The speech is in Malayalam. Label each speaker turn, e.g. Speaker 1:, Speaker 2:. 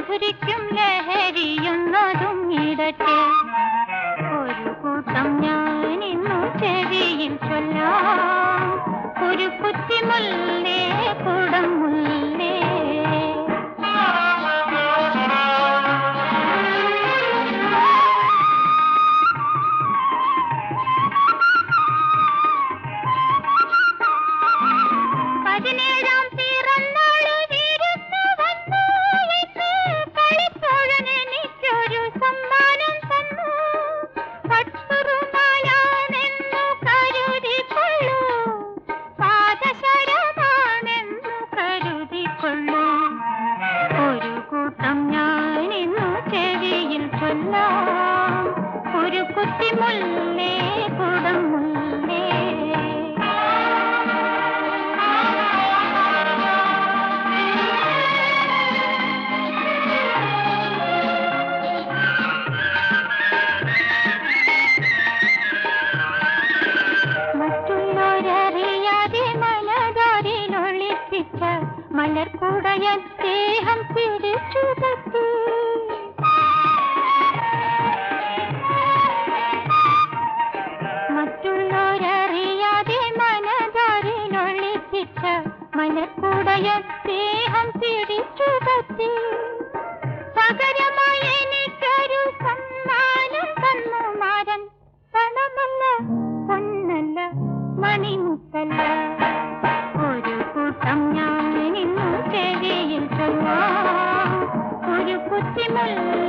Speaker 1: മധുരിക്കും ലഹരിയൊന്നതും ഇടട്ടെ ഒരു കൂട്ടം ഞാൻ ഇന്നു ചെവിയിൽ ചൊല്ലാം ഒരു കുത്തിമുല്ലേ കുടം മുല്ലേ പതിനേഴാം പിറന്നാള് വിരുന്നു വന്നു എന്ന് കളിത്തോഴൻ എനിക്കൊരു സമ്മാനം തന്നു പട്ടുറുമാലാണെന്നു കരുതിക്കൊള്ളൂ പാദശരമാണെന്നു കരുതിക്കൊള്ളൂ ഒരു കൂട്ടം ഞാൻ ഇന്നു ചെവിയിൽ ചൊല്ലാം ഒരു കുത്തിമുല്ലേ കുടം മുല്ലേ മറ്റുള്ളവരറിയാതെ മനതാരിൽ ഒളിപ്പിച്ച മലർക്കുടയ ദേഹം പിടിച്ചു തട്ടി മറ്റുള്ളവരറിയാതെ മനതാരിൽ ഒളിപ്പിച്ച മലർക്കുടയ ദേഹം പിടിച്ചു തട്ടി പകരമായി എനിക്കൊരു സമ്മാനം തന്നു മാരൻ പണമല്ല പൊന്നല്ല മണിമുത്തല്ല ഒരു കൂട്ടം ഞാൻ ഇന്നു ചെവിയിൽ ചൊല്ലാം ഒരു കുത്തിമുല്ല